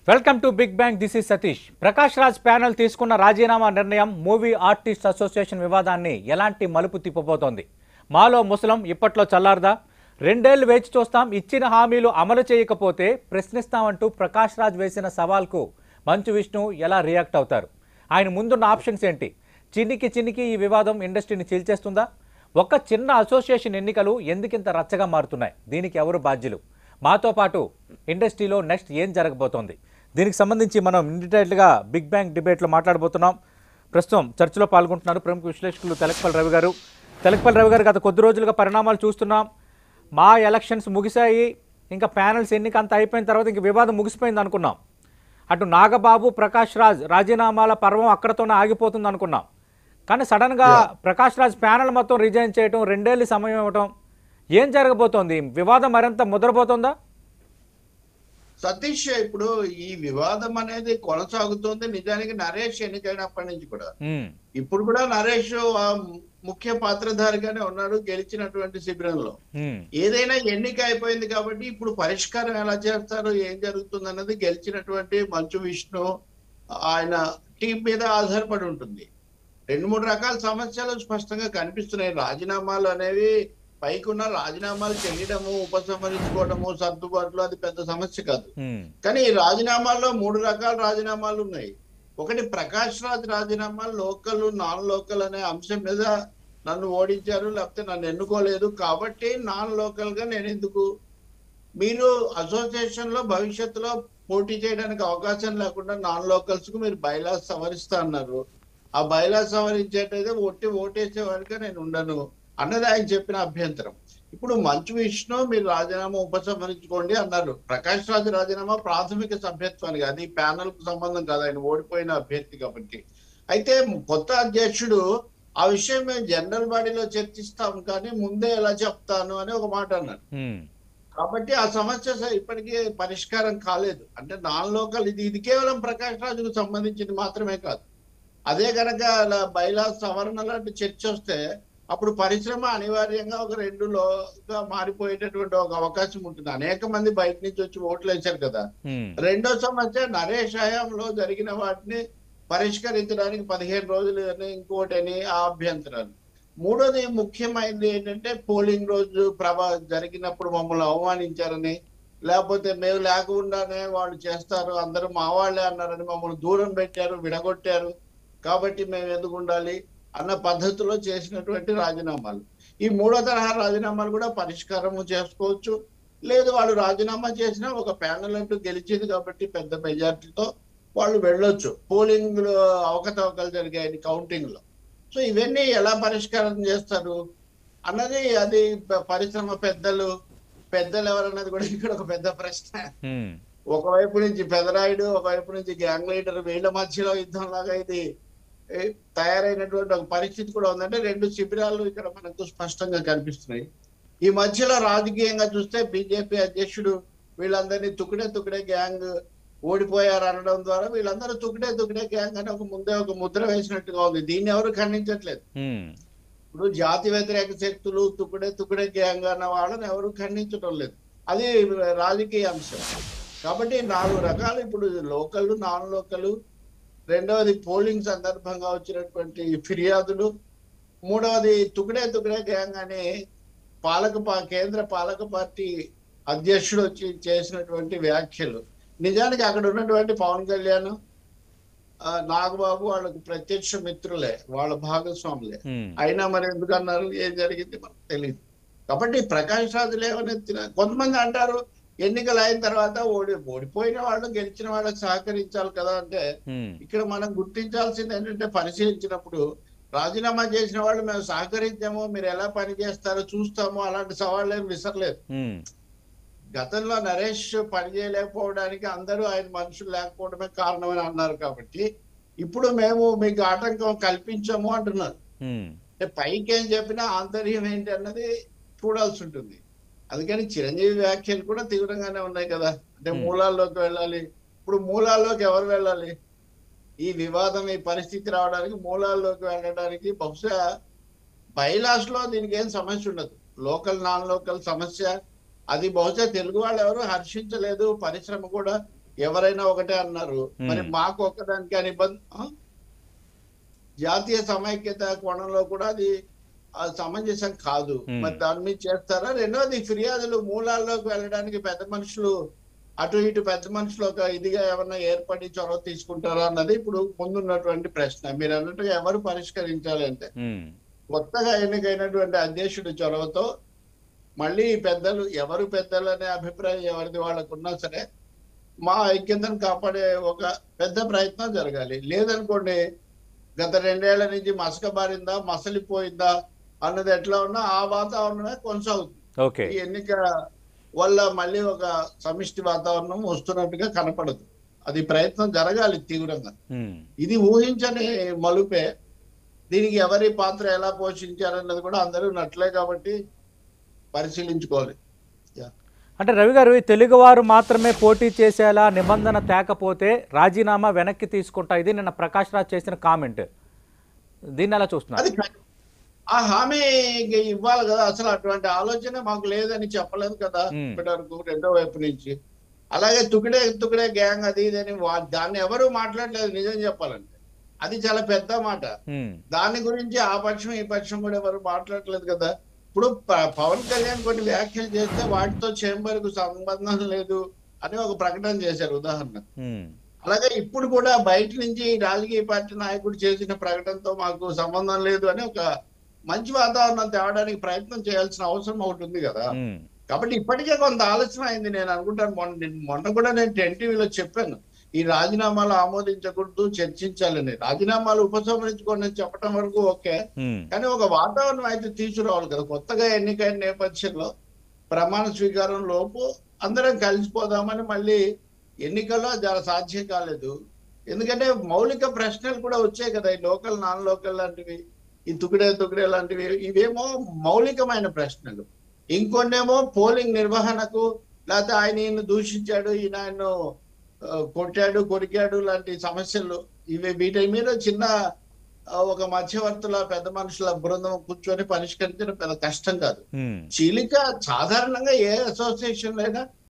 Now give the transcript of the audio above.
Welcome to big bang this is Satish Prakash Raj panel తీసుకున్న రాజీనామా నిర్ణయం మూవీ ఆర్టిస్ట్ అసోసియేషన్ వివాదాన్ని ఎలాంటి మలుపు తిప్పబోతోంది మాలో ముసలం ఇప్పట్లో చల్లారదా రెండేళ్లు వేచి చూస్తాం ఇచ్చిన హామీలు అమలు చేయకపోతే ప్రశ్నిస్తామంటూ ప్రకాష్ రాజ్ వేసిన సవాల్కు మంచు విష్ణు ఎలా రియాక్ట్ అవుతారు ఆయన ముందున్న ఆప్షన్స్ ఏంటి చిన్నికి చిన్నికి ఈ వివాదం ఇండస్ట్రీని చీల్చేస్తుందా ఒక్క చిన్న అసోసియేషన్ ఎన్నికలు ఎందుకింత రచ్చగా మారుతున్నాయి దీనికి ఎవరు బాధ్యులు మాతో పాటు ఇండస్ట్రీలో నెక్స్ట్ ఏం జరగబోతోంది దీనికి సంబంధించి మనం డీటెయిల్గా బిగ్ బ్యాంగ్ డిబేట్లో మాట్లాడబోతున్నాం ప్రస్తుతం చర్చలో పాల్గొంటున్నారు ప్రముఖ విశ్లేషకులు తెలకపల్లి రవి గారు తెలకపల్లి రవి గారు గత కొద్ది రోజులుగా పరిణామాలు చూస్తున్నాం మా ఎలక్షన్స్ ముగిశాయి ఇంకా ప్యానల్స్ ఎన్నిక అంతా అయిపోయిన తర్వాత ఇంక వివాదం ముగిసిపోయింది అనుకున్నాం అటు నాగబాబు ప్రకాష్ రాజ్ రాజీనామాల పర్వం అక్కడతోనే ఆగిపోతుంది అనుకున్నాం కానీ సడన్గా ప్రకాష్ రాజ్ ప్యానల్ మొత్తం రిజైన్ చేయటం రెండేళ్ళు సమయం ఇవ్వటం ఏం జరగబోతోంది వివాదం మరింత ముద్రపోతుందా సతీష్ ఇప్పుడు ఈ వివాదం అనేది కొనసాగుతోంది నిజానికి నరేష్ ఎన్నికైనప్పటి నుంచి కూడా ఉమ్, ఇప్పుడు కూడా నరేష్ ఆ ముఖ్య పాత్రధారిగానే ఉన్నాడు గెలిచినటువంటి శిబిరంలో ఉమ్, ఏదైనా ఎన్నిక అయిపోయింది కాబట్టి ఇప్పుడు పరిష్కారం ఎలా చేస్తారు ఏం జరుగుతుంది అన్నది గెలిచినటువంటి మంచు విష్ణు ఆయన టీం మీద ఆధారపడి ఉంటుంది రెండు మూడు రకాల సమస్యలు స్పష్టంగా కనిపిస్తున్నాయి రాజీనామాలు అనేవి పైకున్న రాజీనామాలు చేయడము ఉపసంహరించుకోవడము సర్దుబాట్లు అది పెద్ద సమస్య కాదు ఉమ్, కానీ ఈ రాజీనామాల్లో మూడు రకాల రాజీనామాలు ఉన్నాయి ఒకటి ప్రకాష్ రాజ్ రాజీనామా లోకల్ నాన్ లోకల్ అనే అంశం మీద నన్ను ఓడించారు లేకపోతే నన్ను ఎన్నుకోలేదు కాబట్టి నాన్ లోకల్ గా నేను ఎందుకు మీరు అసోసియేషన్ లో భవిష్యత్తులో పోటీ చేయడానికి అవకాశం లేకుండా నాన్ లోకల్స్ కు మీరు బైలాస్ సవరిస్తా అన్నారు ఆ బైలాస్ సవరించేటైతే ఒట్టి ఓటేసే వాడిగా నేను ఉండను అన్నది ఆయన చెప్పిన అభ్యంతరం ఇప్పుడు మంచు విష్ణు మీరు రాజీనామా ఉపసంహరించుకోండి అన్నారు ప్రకాష్ రాజు రాజీనామా ప్రాథమిక సభ్యత్వానికి అది ప్యానల్ కు సంబంధం కాదు ఆయన ఓడిపోయిన అభ్యర్థి కాబట్టి అయితే కొత్త అధ్యక్షుడు ఆ విషయం మేము జనరల్ బాడీలో చర్చిస్తాం కానీ ముందే ఎలా చెప్తాను అని ఒక మాట అన్నారు ఉమ్, కాబట్టి ఆ సమస్య స- ఇప్పటికీ పరిష్కారం కాలేదు అంటే నాన్ లోకల్ ఇది ఇది కేవలం ప్రకాష్ రాజుకు సంబంధించింది మాత్రమే కాదు అదే కనుక అలా బైలా సవరణ లాంటి చర్చ వస్తే అప్పుడు పరిశ్రమ అనివార్యంగా ఒక రెండులోగా మారిపోయేటటువంటి ఒక అవకాశం ఉంటుంది అనేక మంది బయట నుంచి వచ్చి ఓట్లు వేశారు కదా ఉమ్, రెండో సమస్య నరేష్ హయాంలో జరిగిన వాటిని పరిష్కరించడానికి పదిహేను రోజులు అని ఇంకోటి అని ఆ అభ్యంతరాలు మూడోది ముఖ్యమైనది ఏంటంటే పోలింగ్ రోజు ప్రభా జరిగినప్పుడు మమ్మల్ని అవమానించారని లేకపోతే మేము లేకుండానే వాళ్ళు చేస్తారు అందరూ మా వాళ్ళే అన్నారని మమ్మల్ని దూరం పెట్టారు విడగొట్టారు కాబట్టి మేము ఎందుకు ఉండాలి అన్న పద్ధతిలో చేసినటువంటి రాజీనామాలు ఈ మూడో తరహా రాజీనామాలు కూడా పరిష్కారము చేసుకోవచ్చు లేదు వాళ్ళు రాజీనామా చేసినా ఒక ప్యానల్ అంటూ గెలిచింది కాబట్టి పెద్ద మెజార్టీతో వాళ్ళు వెళ్ళొచ్చు పోలింగ్ లో అవకతవకలు జరిగాయి కౌంటింగ్ లో సో ఇవన్నీ ఎలా పరిష్కారం చేస్తారు అన్నది అది ప- పరిశ్రమ పెద్దలు పెద్దలు ఎవరన్నది కూడా ఇక్కడ ఒక పెద్ద ప్రశ్న ఉమ్, ఒకవైపు నుంచి పెదరాయుడు ఒకవైపు నుంచి గ్యాంగ్ లీడర్ వీళ్ళ మధ్యలో యుద్ధం లాగా ఇది ఏ, తయారైనటువంటి ఒక పరిస్థితి కూడా ఉందంటే రెండు శిబిరాలు ఇక్కడ మనకు స్పష్టంగా కనిపిస్తున్నాయి ఈ మధ్యలో రాజకీయంగా చూస్తే బీజేపీ అధ్యక్షుడు వీళ్ళందరినీ తుకుడే తుకుడే గ్యాంగ్ ఓడిపోయారు అనడం ద్వారా వీళ్ళందరూ తుకుడే తుకుడే గ్యాంగ్ అని ఒక ముందే ఒక ముద్ర వేసినట్టుగా ఉంది దీన్ని ఎవరు ఖండించట్లేదు ఉమ్, ఇప్పుడు జాతి వ్యతిరేక శక్తులు తుకుడే తుకుడే గ్యాంగ్ అన్న వాళ్ళని ఎవరు ఖండించడం లేదు అది రాజకీయ అంశం కాబట్టి నాలుగు రకాలు ఇప్పుడు లోకల్ నాన్ లోకల్ రెండవది పోలింగ్ సందర్భంగా వచ్చినటువంటి ఫిర్యాదులు మూడవది తుకుడే తుకుడే గ్యాంగ్ అనే పాలక పా- కేంద్ర పాలక పార్టీ అధ్యక్షుడు వచ్చి చేసినటువంటి వ్యాఖ్యలు నిజానికి అక్కడ ఉన్నటువంటి పవన్ కళ్యాణ్ ఆ, నాగబాబు వాళ్ళకు ప్రత్యక్ష మిత్రులే వాళ్ళ భాగస్వాములే ఉమ్, అయినా మరి ఎందుకు అన్నారు ఏం జరిగింది మనకు తెలియదు కాబట్టి ప్రకాష్ రాజు లేవనెత్తిన కొంతమంది అంటారు ఎన్నికలు అయిన తర్వాత ఓడి ఓడిపోయిన వాళ్ళు గెలిచిన వాళ్ళకి సహకరించాలి కదా అంటే ఉమ్, ఇక్కడ మనం గుర్తించాల్సింది ఏంటంటే పరిశీలించినప్పుడు రాజీనామా చేసిన వాళ్ళు మేము సహకరించాము మీరు ఎలా పని చేస్తారో చూస్తాము అలాంటి సవాళ్ళు ఏమి విసరలేదు ఉమ్, గతంలో నరేష్ పని చేయలేకపోవడానికి అందరూ ఆయన మనుషులు లేకపోవడమే కారణమని అన్నారు కాబట్టి ఇప్పుడు మేము మీకు ఆటంకం కల్పించాము అంటున్నారు ఉమ్, అంటే పైకి ఏం చెప్పినా ఆంతర్యం ఏంటి అన్నది చూడాల్సి ఉంటుంది అందుకని చిరంజీవి వ్యాఖ్యలు కూడా తీవ్రంగానే ఉన్నాయి కదా అంటే Hmm. మూలాల్లోకి వెళ్ళాలి ఇప్పుడు మూలాల్లోకి ఎవరు వెళ్ళాలి ఈ వివాదం ఈ పరిస్థితి రావడానికి మూలాల్లోకి వెళ్ళడానికి బహుశా బైలాస్ లో దీనికి ఏం సమస్య ఉండదు లోకల్ నాన్ లోకల్ సమస్య అది బహుశా తెలుగు వాళ్ళు ఎవరు హర్షించలేదు పరిశ్రమ కూడా ఎవరైనా ఒకటే అన్నారు మరి Hmm. మాకు ఒక్కదానికి అని ఇబ్బంది ఆ? జాతీయ సమైక్యత కోణంలో కూడా అది ఆ, సమంజసం కాదు Hmm. మరి దాని మీద చేస్తారా రెండోది ఫిర్యాదులు మూలాల్లోకి వెళ్ళడానికి పెద్ద మనుషులు అటు ఇటు పెద్ద మనుషులు ఒక ఇదిగా ఏమన్నా ఏర్పడి చొరవ తీసుకుంటారా అన్నది ఇప్పుడు ముందున్నటువంటి ప్రశ్న మీరు అన్నట్టుగా ఎవరు పరిష్కరించాలి అంటే ఉమ్, కొత్తగా ఎన్నికైనటువంటి అధ్యక్షుడి చొరవతో మళ్ళీ ఈ పెద్దలు ఎవరు పెద్దలు అనే అభిప్రాయం ఎవరిది వాళ్ళకున్నా సరే మా ఐక్యతను కాపాడే ఒక పెద్ద ప్రయత్నం జరగాలి లేదనుకోండి గత రెండేళ్ల నుంచి మసకబారిందా మసలిపోయిందా అన్నది ఎట్లా ఉన్నా ఆ వాతావరణమే కొనసాగుతుంది ఓకే ఈ ఎన్నిక వల్ల మళ్ళీ ఒక సమిష్టి వాతావరణం వస్తున్నట్టుగా కనపడదు అది ప్రయత్నం జరగాలి తీవ్రంగా ఉమ్. ఇది ఊహించని మలుపే దీనికి ఎవరి పాత్ర ఎలా పోషించారన్నది కూడా అందరూ నట్లే కాబట్టి పరిశీలించుకోవాలి అంటే రవి గారు ఈ తెలుగువారు మాత్రమే పోటీ చేసేలా నిబంధన తేకపోతే రాజీనామా వెనక్కి తీసుకుంటా ఇది నిన్న ప్రకాష్ రాజ్ చేసిన కామెంట్ దీన్ని ఎలా చూస్తున్నారు అది కా- ఆ హామీ ఇంక ఇవ్వాలి కదా అసలు అటువంటి ఆలోచన మాకు లేదని చెప్పలేదు కదా Hmm. ఇప్పటి వరకు రెండో వైపు నుంచి అలాగే తుకిడే తుకిడే గ్యాంగ్ అది ఇది అని వా- దాన్ని ఎవరు మాట్లాడలేదు నిజం చెప్పాలంటే అది చాలా పెద్ద మాట ఉమ్, దాని గురించి ఆ పక్షం ఈ పక్షం కూడా ఎవరు మాట్లాడలేదు కదా ఇప్పుడు ప- పవన్ కళ్యాణ్ కొన్ని వ్యాఖ్యలు చేస్తే వాటితో చేంబర్ కు సంబంధం లేదు అని ఒక ప్రకటన చేశారు ఉదాహరణ ఉమ్, అలాగే ఇప్పుడు కూడా బయట నుంచి రాజకీయ పార్టీ నాయకుడు చేసిన ప్రకటనతో మాకు సంబంధం లేదు అని ఒక మంచి వాతావరణం తేవడానికి ప్రయత్నం చేయాల్సిన అవసరం ఒకటి ఉంది కదా ఉమ్, కాబట్టి ఇప్పటికే కొంత ఆలస్యం అయింది నేను అనుకుంటాను మొన్న మొన్న కూడా నేను టెన్ టీవీలో చెప్పాను ఈ రాజీనామాలు ఆమోదించకూడదు చర్చించాలని రాజీనామాలు ఉపసంహరించుకోండి అని చెప్పడం వరకు ఓకే ఉమ్, కానీ ఒక వాతావరణం అయితే తీసుకురావాలి కదా కొత్తగా ఎన్నికైన నేపథ్యంలో ప్రమాణ స్వీకారం లోపు అందరం కలిసిపోదామని మళ్ళీ ఎన్నికల్లో చాలా సాధ్యం కాలేదు ఎందుకంటే మౌలిక ప్రశ్నలు కూడా వచ్చాయి కదా ఈ లోకల్ నాన్ లోకల్ లాంటివి ఈ తుకిడే తుకిడే లాంటివి ఇవేమో మౌలికమైన ప్రశ్నలు ఇంకొన్నేమో పోలింగ్ నిర్వహణకు లేకపోతే ఆయన ఈయన దూషించాడు ఈయన ఆయన్ను ఆ, కొట్టాడు కొరికాడు లాంటి సమస్యలు ఇవి వీటి మీద చిన్న ఆ, ఒక మధ్యవర్తుల పెద్ద మనుషుల బృందం కూర్చొని పరిష్కరించడం పెద్ద కష్టం కాదు ఉమ్, చీలిక సాధారణంగా ఏ అసోసియేషన్ అయినా